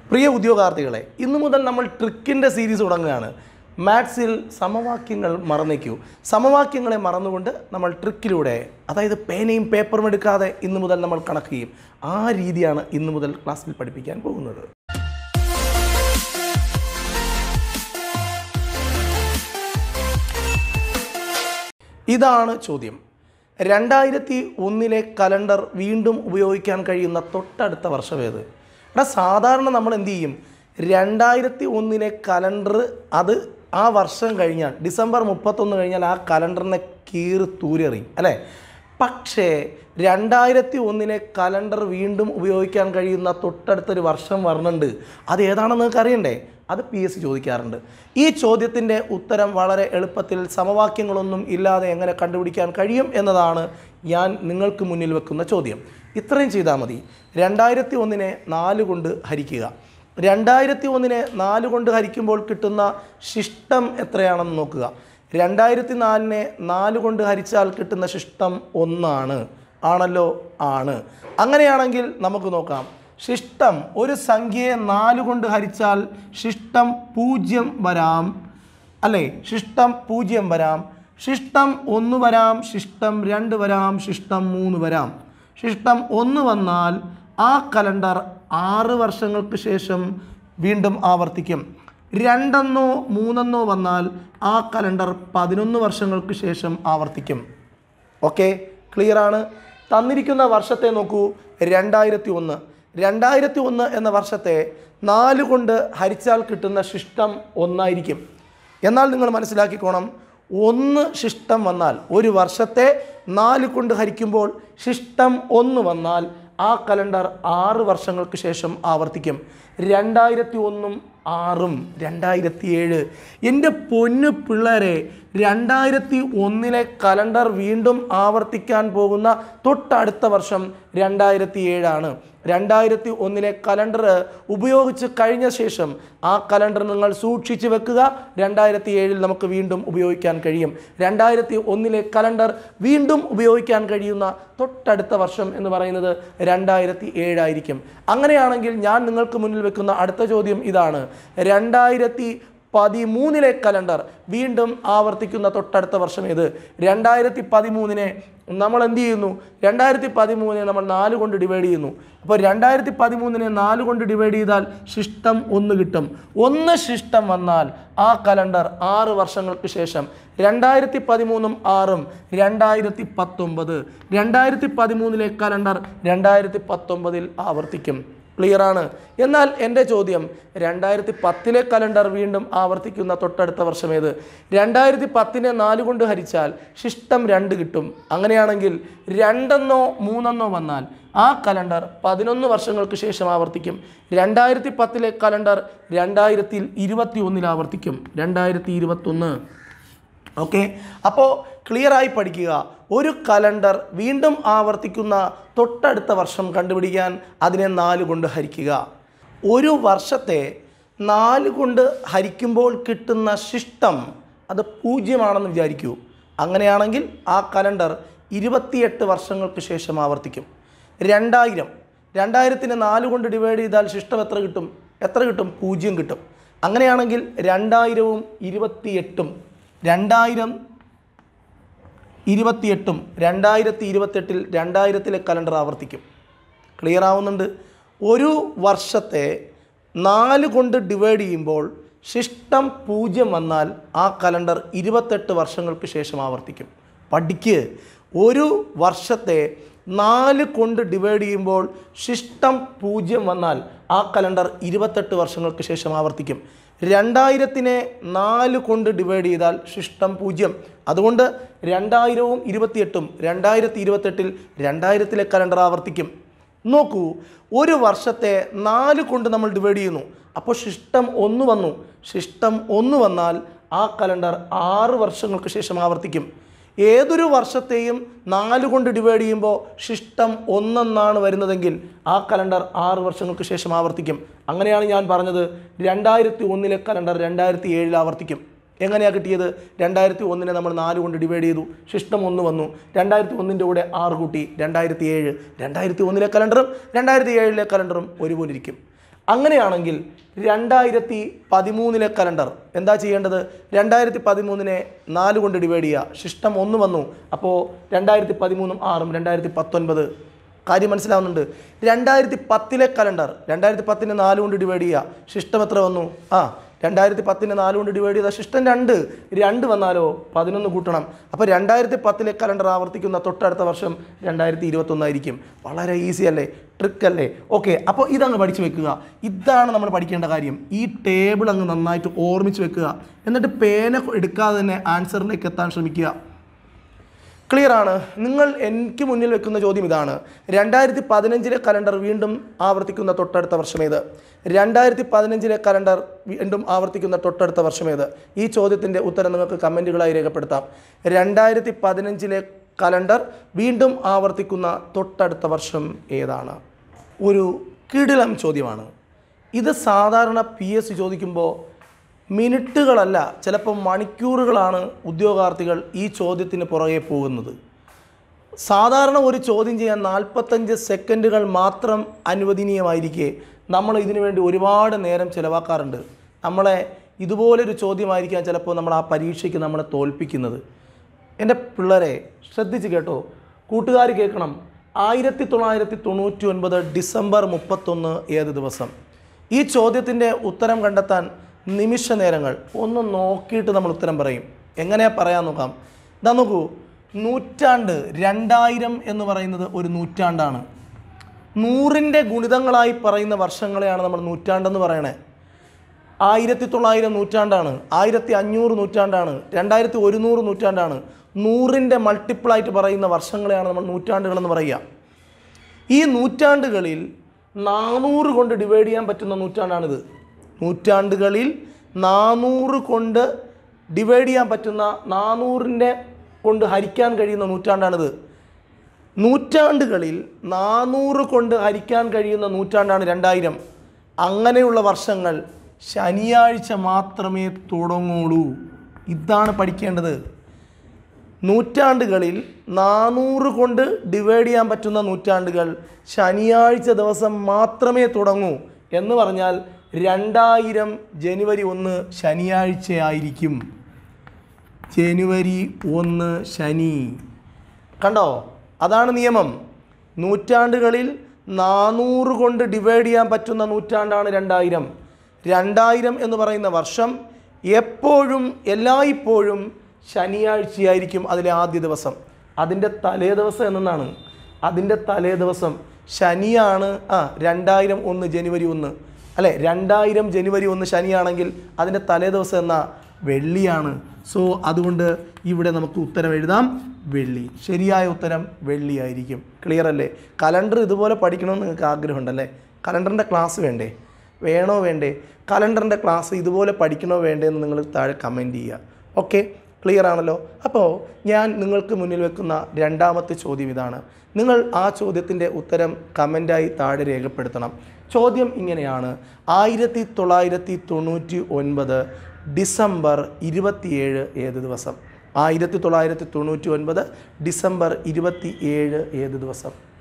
പ്രിയ ഉദ്യോഗാർത്ഥികളെ ഇന്നു മുതൽ നമ്മൾ ട്രിക്കിൻ്റെ സീരീസ് തുടങ്ങുകയാണ് മാത്സിൽ സമവാക്യങ്ങൾ മറന്നേക്കൂ സമവാക്യങ്ങളെ മറന്നുകൊണ്ട് നമ്മൾ ട്രിക്കിലൂടെ അതായത് പേനയും പേപ്പറും എടുക്കാതെ ഇന്നു മുതൽ നമ്മൾ കണക്ക് ചെയ്യും ആ രീതിയാണ് ഇന്നു മുതൽ ക്ലാസ്സിൽ പഠിപ്പിക്കാൻ പോകുന്നത് ഇതാണ് ചോദ്യം രണ്ടായിരത്തി ഒന്നിലെ കലണ്ടർ വീണ്ടും ഉപയോഗിക്കാൻ കഴിയുന്ന തൊട്ടടുത്ത വർഷം ഏത് ഇവിടെ സാധാരണ നമ്മൾ എന്ത് ചെയ്യും രണ്ടായിരത്തി ഒന്നിലെ കലണ്ടർ അത് ആ വർഷം കഴിഞ്ഞാൽ ഡിസംബർ മുപ്പത്തൊന്ന് കഴിഞ്ഞാൽ ആ കലണ്ടറിനെ കീറി തൂരെറിയും അല്ലേ പക്ഷേ രണ്ടായിരത്തി ഒന്നിലെ കലണ്ടർ വീണ്ടും ഉപയോഗിക്കാൻ കഴിയുന്ന തൊട്ടടുത്തൊരു വർഷം വരുന്നുണ്ട് അത് ഏതാണെന്ന് നിങ്ങൾക്ക് അറിയണ്ടേ അത് പി എസ് സി ചോദിക്കാറുണ്ട് ഈ ചോദ്യത്തിൻ്റെ ഉത്തരം വളരെ എളുപ്പത്തിൽ സമവാക്യങ്ങളൊന്നും ഇല്ലാതെ എങ്ങനെ കണ്ടുപിടിക്കാൻ കഴിയും എന്നതാണ് ഞാൻ നിങ്ങൾക്ക് മുന്നിൽ വെക്കുന്ന ചോദ്യം ഇത്രയും ചെയ്താൽ മതി രണ്ടായിരത്തി ഒന്നിനെ നാല് കൊണ്ട് ഹരിക്കുക രണ്ടായിരത്തി ഒന്നിനെ നാല് കൊണ്ട് ഹരിക്കുമ്പോൾ കിട്ടുന്ന ശിഷ്ടം എത്രയാണെന്ന് നോക്കുക രണ്ടായിരത്തി നാലിനെ നാല് കൊണ്ട് ഹരിച്ചാൽ കിട്ടുന്ന ശിഷ്ടം ഒന്നാണ് ആണല്ലോ ആണ് അങ്ങനെയാണെങ്കിൽ നമുക്ക് നോക്കാം ശിഷ്ടം ഒരു സംഖ്യയെ നാല് കൊണ്ട് ഹരിച്ചാൽ ശിഷ്ടം പൂജ്യം വരാം അല്ലേ ശിഷ്ടം പൂജ്യം വരാം ശിഷ്ടം ഒന്ന് വരാം ശിഷ്ടം രണ്ട് വരാം ശിഷ്ടം മൂന്ന് വരാം ശിഷ്ടം ഒന്ന് വന്നാൽ ആ കലണ്ടർ ആറ് വർഷങ്ങൾക്ക് ശേഷം വീണ്ടും ആവർത്തിക്കും രണ്ടെന്നോ മൂന്നെന്നോ വന്നാൽ ആ കലണ്ടർ പതിനൊന്ന് വർഷങ്ങൾക്ക് ശേഷം ആവർത്തിക്കും ഓക്കെ ക്ലിയർ ആണ് തന്നിരിക്കുന്ന വർഷത്തെ നോക്കൂ രണ്ടായിരത്തി ഒന്ന് രണ്ടായിരത്തി ഒന്ന് എന്ന വർഷത്തെ നാല് കൊണ്ട് ഹരിച്ചാൽ കിട്ടുന്ന ശിഷ്ടം ഒന്നായിരിക്കും എന്നാൽ നിങ്ങൾ മനസ്സിലാക്കിക്കോണം ഒന്ന് ശിഷ്ടം വന്നാൽ ഒരു വർഷത്തെ നാല് കൊണ്ട് ഹരിക്കുമ്പോൾ ശിഷ്ടം ഒന്ന് വന്നാൽ ആ കലണ്ടർ ആറ് വർഷങ്ങൾക്ക് ശേഷം ആവർത്തിക്കും രണ്ടായിരത്തി ഒന്നും ആറും രണ്ടായിരത്തി ഏഴ് എൻ്റെ പൊന്നു പിള്ളേരെ രണ്ടായിരത്തി ഒന്നിലെ കലണ്ടർ വീണ്ടും ആവർത്തിക്കാൻ പോകുന്ന തൊട്ടടുത്ത വർഷം രണ്ടായിരത്തി ഏഴാണ് രണ്ടായിരത്തി ഒന്നിലെ കലണ്ടർ ഉപയോഗിച്ച് കഴിഞ്ഞ ശേഷം ആ കലണ്ടർ നിങ്ങൾ സൂക്ഷിച്ചു വെക്കുക രണ്ടായിരത്തി ഏഴിൽ നമുക്ക് വീണ്ടും ഉപയോഗിക്കാൻ കഴിയും രണ്ടായിരത്തി ഒന്നിലെ കലണ്ടർ വീണ്ടും ഉപയോഗിക്കാൻ കഴിയുന്ന തൊട്ടടുത്ത വർഷം എന്ന് പറയുന്നത് രണ്ടായിരത്തി ഏഴായിരിക്കും അങ്ങനെയാണെങ്കിൽ ഞാൻ നിങ്ങൾക്ക് മുന്നിൽ വെക്കുന്ന അടുത്ത ചോദ്യം ഇതാണ് രണ്ടായിരത്തി പതിമൂന്നിലെ കലണ്ടർ വീണ്ടും ആവർത്തിക്കുന്ന തൊട്ടടുത്ത വർഷം ഏത് രണ്ടായിരത്തി പതിമൂന്നിനെ നമ്മൾ എന്ത് ചെയ്യുന്നു രണ്ടായിരത്തി പതിമൂന്നിനെ നമ്മൾ നാല് കൊണ്ട് ഡിവൈഡ് ചെയ്യുന്നു അപ്പോൾ രണ്ടായിരത്തി പതിമൂന്നിനെ നാല് കൊണ്ട് ഡിവൈഡ് ചെയ്താൽ ശിഷ്ടം ഒന്ന് കിട്ടും ഒന്ന് ശിഷ്ടം വന്നാൽ ആ കലണ്ടർ ആറ് വർഷങ്ങൾക്ക് ശേഷം രണ്ടായിരത്തി പതിമൂന്നും ആറും രണ്ടായിരത്തി പത്തൊമ്പത് രണ്ടായിരത്തി പതിമൂന്നിലെ കലണ്ടർ രണ്ടായിരത്തി പത്തൊമ്പതിൽ ആവർത്തിക്കും ക്ലിയർ ആണ് എന്നാൽ എൻ്റെ ചോദ്യം രണ്ടായിരത്തി പത്തിലെ കലണ്ടർ വീണ്ടും ആവർത്തിക്കുന്ന തൊട്ടടുത്ത വർഷം ഏത് രണ്ടായിരത്തി പത്തിനെ നാല് കൊണ്ട് ഹരിച്ചാൽ ശിഷ്ടം രണ്ട് കിട്ടും അങ്ങനെയാണെങ്കിൽ രണ്ടെന്നോ മൂന്നെന്നോ വന്നാൽ ആ കലണ്ടർ പതിനൊന്ന് വർഷങ്ങൾക്ക് ശേഷം ആവർത്തിക്കും രണ്ടായിരത്തി പത്തിലെ കലണ്ടർ രണ്ടായിരത്തി ഇരുപത്തി ഒന്നിൽ ആവർത്തിക്കും രണ്ടായിരത്തി ഇരുപത്തൊന്ന് ഓക്കെ അപ്പോൾ ക്ലിയറായി പഠിക്കുക ഒരു കലണ്ടർ വീണ്ടും ആവർത്തിക്കുന്ന തൊട്ടടുത്ത വർഷം കണ്ടുപിടിക്കാൻ അതിനെ നാല് കൊണ്ട് ഹരിക്കുക ഒരു വർഷത്തെ നാല് കൊണ്ട് ഹരിക്കുമ്പോൾ കിട്ടുന്ന ശിഷ്ടം അത് പൂജ്യമാണെന്ന് വിചാരിക്കൂ അങ്ങനെയാണെങ്കിൽ ആ കലണ്ടർ ഇരുപത്തിയെട്ട് വർഷങ്ങൾക്ക് ശേഷം ആവർത്തിക്കും രണ്ടായിരം രണ്ടായിരത്തിന് നാല് കൊണ്ട് ഡിവൈഡ് ചെയ്താൽ ശിഷ്ടം എത്ര കിട്ടും എത്ര കിട്ടും പൂജ്യം കിട്ടും അങ്ങനെയാണെങ്കിൽ രണ്ടായിരവും ഇരുപത്തിയെട്ടും രണ്ടായിരം ഇരുപത്തിയെട്ടും രണ്ടായിരത്തി ഇരുപത്തെട്ടിൽ രണ്ടായിരത്തിലെ കലണ്ടർ ആവർത്തിക്കും ക്ലിയർ ആവുന്നുണ്ട് ഒരു വർഷത്തെ നാല് കൊണ്ട് ഡിവൈഡ് ചെയ്യുമ്പോൾ ശിഷ്ടം പൂജ്യം വന്നാൽ ആ കലണ്ടർ ഇരുപത്തെട്ട് വർഷങ്ങൾക്ക് ശേഷം ആവർത്തിക്കും പഠിക്ക് ഒരു വർഷത്തെ നാല് കൊണ്ട് ഡിവൈഡ് ചെയ്യുമ്പോൾ ശിഷ്ടം പൂജ്യം വന്നാൽ ആ കലണ്ടർ ഇരുപത്തെട്ട് വർഷങ്ങൾക്ക് ശേഷം ആവർത്തിക്കും രണ്ടായിരത്തിനെ നാല് കൊണ്ട് ഡിവൈഡ് ചെയ്താൽ ശിഷ്ടം പൂജ്യം അതുകൊണ്ട് രണ്ടായിരവും ഇരുപത്തിയെട്ടും രണ്ടായിരത്തി ഇരുപത്തെട്ടിൽ രണ്ടായിരത്തിലെ കലണ്ടർ ആവർത്തിക്കും നോക്കൂ ഒരു വർഷത്തെ നാല് കൊണ്ട് നമ്മൾ ഡിവൈഡ് ചെയ്യുന്നു അപ്പോൾ ശിഷ്ടം ഒന്ന് വന്നു ശിഷ്ടം ഒന്ന് വന്നാൽ ആ കലണ്ടർ ആറ് വർഷങ്ങൾക്ക് ശേഷം ആവർത്തിക്കും ഏതൊരു വർഷത്തെയും നാല് കൊണ്ട് ഡിവൈഡ് ചെയ്യുമ്പോൾ ശിഷ്ടം ഒന്നെന്നാണ് വരുന്നതെങ്കിൽ ആ കലണ്ടർ ആറ് വർഷങ്ങൾക്ക് ശേഷം ആവർത്തിക്കും അങ്ങനെയാണ് ഞാൻ പറഞ്ഞത് രണ്ടായിരത്തി ഒന്നിലെ കലണ്ടർ രണ്ടായിരത്തി ഏഴിൽ ആവർത്തിക്കും എങ്ങനെയാണ് കിട്ടിയത് രണ്ടായിരത്തി ഒന്നിനെ നമ്മൾ നാല് കൊണ്ട് ഡിവൈഡ് ചെയ്തു ശിഷ്ടം ഒന്ന് വന്നു രണ്ടായിരത്തി ഒന്നിൻ്റെ കൂടെ ആറ് കൂട്ടി രണ്ടായിരത്തി ഏഴ് രണ്ടായിരത്തി ഒന്നിലെ കലണ്ടറും രണ്ടായിരത്തി ഏഴിലെ കലണ്ടറും ഒരുപോലെ ഇരിക്കും അങ്ങനെയാണെങ്കിൽ രണ്ടായിരത്തി പതിമൂന്നിലെ കലണ്ടർ എന്താ ചെയ്യേണ്ടത് രണ്ടായിരത്തി പതിമൂന്നിനെ നാല് കൊണ്ട് ഡിവൈഡ് ചെയ്യുക ശിഷ്ടം ഒന്ന് വന്നു അപ്പോൾ രണ്ടായിരത്തി പതിമൂന്നും ആറും രണ്ടായിരത്തി പത്തൊൻപത് കാര്യം മനസ്സിലാവുന്നുണ്ട് രണ്ടായിരത്തി പത്തിലെ കലണ്ടർ രണ്ടായിരത്തി പത്തിനെ നാല് കൊണ്ട് ഡിവൈഡ് ചെയ്യുക ശിഷ്ടം എത്ര വന്നു ആ രണ്ടായിരത്തി പത്തിനെ നാല് കൊണ്ട് ഡിവൈഡ് ചെയ്താൽ ശിഷ്ടം രണ്ട് രണ്ട് വന്നാലോ പതിനൊന്ന് കൂട്ടണം അപ്പോൾ രണ്ടായിരത്തി പത്തിലെ കലണ്ടർ ആവർത്തിക്കുന്ന തൊട്ടടുത്ത വർഷം രണ്ടായിരത്തി ഇരുപത്തൊന്നായിരിക്കും വളരെ ഈസി അല്ലേ ട്രിക്ക് അല്ലേ ഓക്കെ അപ്പോൾ ഇതങ്ങ് പഠിച്ചു വെക്കുക ഇതാണ് നമ്മൾ പഠിക്കേണ്ട കാര്യം ഈ ടേബിൾ അങ്ങ് നന്നായിട്ട് ഓർമ്മിച്ച് വെക്കുക എന്നിട്ട് പേന എടുക്കാതെ തന്നെ ആൻസറിലേക്ക് എത്താൻ ശ്രമിക്കുക ക്ലിയർ ആണ് നിങ്ങൾ എനിക്ക് മുന്നിൽ വെക്കുന്ന ചോദ്യം ഇതാണ് രണ്ടായിരത്തി പതിനഞ്ചിലെ കലണ്ടർ വീണ്ടും ആവർത്തിക്കുന്ന തൊട്ടടുത്ത വർഷമേത് രണ്ടായിരത്തി പതിനഞ്ചിലെ കലണ്ടർ വീണ്ടും ആവർത്തിക്കുന്ന തൊട്ടടുത്ത വർഷമേത് ഈ ചോദ്യത്തിൻ്റെ ഉത്തരം നിങ്ങൾക്ക് കമൻറ്റുകളായി രേഖപ്പെടുത്താം രണ്ടായിരത്തി പതിനഞ്ചിലെ കലണ്ടർ വീണ്ടും ആവർത്തിക്കുന്ന തൊട്ടടുത്ത വർഷം ഏതാണ് ഒരു കിടിലം ചോദ്യമാണ് ഇത് സാധാരണ പി എസ് സി ചോദിക്കുമ്പോൾ മിനിറ്റുകളല്ല ചിലപ്പോൾ മണിക്കൂറുകളാണ് ഉദ്യോഗാർത്ഥികൾ ഈ ചോദ്യത്തിന് പുറകെ പോകുന്നത് സാധാരണ ഒരു ചോദ്യം ചെയ്യാൻ നാൽപ്പത്തഞ്ച് സെക്കൻഡുകൾ മാത്രം അനുവദനീയമായിരിക്കെ നമ്മൾ ഇതിനു വേണ്ടി ഒരുപാട് നേരം ചിലവാക്കാറുണ്ട് നമ്മളെ ഇതുപോലൊരു ചോദ്യമായിരിക്കാം ചിലപ്പോൾ നമ്മൾ ആ പരീക്ഷയ്ക്ക് നമ്മളെ തോൽപ്പിക്കുന്നത് എൻ്റെ പിള്ളേരെ ശ്രദ്ധിച്ച് കേട്ടോ കൂട്ടുകാർ കേൾക്കണം ആയിരത്തി തൊള്ളായിരത്തി തൊണ്ണൂറ്റി ഒൻപത് ഡിസംബർ മുപ്പത്തൊന്ന് ഏത് ദിവസം ഈ ചോദ്യത്തിൻ്റെ ഉത്തരം കണ്ടെത്താൻ നിമിഷ നേരങ്ങൾ ഒന്ന് നോക്കിയിട്ട് നമ്മൾ ഉത്തരം പറയും എങ്ങനെയാ പറയാൻ നോക്കാം ഇതാ നോക്കൂ നൂറ്റാണ്ട് രണ്ടായിരം എന്ന് പറയുന്നത് ഒരു നൂറ്റാണ്ടാണ് നൂറിൻ്റെ ഗുണിതങ്ങളായി പറയുന്ന വർഷങ്ങളെയാണ് നമ്മൾ നൂറ്റാണ്ടെന്ന് പറയണേ ആയിരത്തി തൊള്ളായിരം നൂറ്റാണ്ടാണ് ആയിരത്തി അഞ്ഞൂറ് നൂറ്റാണ്ടാണ് രണ്ടായിരത്തി ഒരുന്നൂറ് നൂറ്റാണ്ടാണ് നൂറിൻ്റെ മൾട്ടിപ്പിളായിട്ട് പറയുന്ന വർഷങ്ങളെയാണ് നമ്മൾ നൂറ്റാണ്ടുകളെന്ന് പറയുക ഈ നൂറ്റാണ്ടുകളിൽ നാനൂറ് കൊണ്ട് ഡിവൈഡ് ചെയ്യാൻ പറ്റുന്ന നൂറ്റാണ്ടാണിത് നൂറ്റാണ്ടുകളിൽ നാനൂറ് കൊണ്ട് ഡിവൈഡ് ചെയ്യാൻ പറ്റുന്ന നാനൂറിൻ്റെ കൊണ്ട് ഹരിക്കാൻ കഴിയുന്ന നൂറ്റാണ്ടാണിത് നൂറ്റാണ്ടുകളിൽ നാനൂറ് കൊണ്ട് ഹരിക്കാൻ കഴിയുന്ന നൂറ്റാണ്ടാണ് രണ്ടായിരം അങ്ങനെയുള്ള വർഷങ്ങൾ ശനിയാഴ്ച മാത്രമേ തുടങ്ങുള്ളൂ ഇതാണ് പഠിക്കേണ്ടത് നൂറ്റാണ്ടുകളിൽ നാനൂറ് കൊണ്ട് ഡിവൈഡ് ചെയ്യാൻ പറ്റുന്ന നൂറ്റാണ്ടുകൾ ശനിയാഴ്ച ദിവസം മാത്രമേ തുടങ്ങൂ എന്ന് പറഞ്ഞാൽ രണ്ടായിരം ജനുവരി ഒന്ന് ശനിയാഴ്ചയായിരിക്കും ജനുവരി ഒന്ന് ശനി കണ്ടോ അതാണ് നിയമം നൂറ്റാണ്ടുകളിൽ നാനൂറ് കൊണ്ട് ഡിവൈഡ് ചെയ്യാൻ പറ്റുന്ന നൂറ്റാണ്ടാണ് രണ്ടായിരം രണ്ടായിരം എന്ന് പറയുന്ന വർഷം എപ്പോഴും എല്ലായ്പ്പോഴും ശനിയാഴ്ചയായിരിക്കും അതിലെ ആദ്യ ദിവസം അതിൻ്റെ തലേ ദിവസം എന്നാണ് അതിൻ്റെ തലേ ദിവസം ശനിയാണ് ആ രണ്ടായിരം ഒന്ന് ജനുവരി ഒന്ന് അല്ലേ രണ്ടായിരം ജനുവരി ഒന്ന് ശനിയാണെങ്കിൽ അതിൻ്റെ തലേ ദിവസം എന്നാ വെള്ളിയാണ് സോ അതുകൊണ്ട് ഇവിടെ നമുക്ക് ഉത്തരം എഴുതാം വെള്ളി ശരിയായ ഉത്തരം വെള്ളിയായിരിക്കും ക്ലിയർ അല്ലേ കലണ്ടർ ഇതുപോലെ പഠിക്കണമെന്ന് നിങ്ങൾക്ക് ആഗ്രഹമുണ്ടല്ലേ കലണ്ടറിൻ്റെ ക്ലാസ് വേണ്ടേ വേണോ വേണ്ടേ കലണ്ടറിൻ്റെ ക്ലാസ് ഇതുപോലെ പഠിക്കണോ വേണ്ടേ എന്ന് നിങ്ങൾ താഴെ കമൻറ്റ് ചെയ്യുക ഓക്കെ ക്ലിയർ ആണല്ലോ അപ്പോൾ ഞാൻ നിങ്ങൾക്ക് മുന്നിൽ വെക്കുന്ന രണ്ടാമത്തെ ചോദ്യം ഇതാണ് നിങ്ങൾ ആ ചോദ്യത്തിൻ്റെ ഉത്തരം കമൻ്റായി താഴെ രേഖപ്പെടുത്തണം ചോദ്യം ഇങ്ങനെയാണ് ആയിരത്തി തൊള്ളായിരത്തി തൊണ്ണൂറ്റി ഒൻപത് ഡിസംബർ ഇരുപത്തിയേഴ് ഏത് ദിവസം ആയിരത്തി തൊള്ളായിരത്തി തൊണ്ണൂറ്റി ഒൻപത് ഡിസംബർ ഇരുപത്തി ഏഴ് ഏത് ദിവസം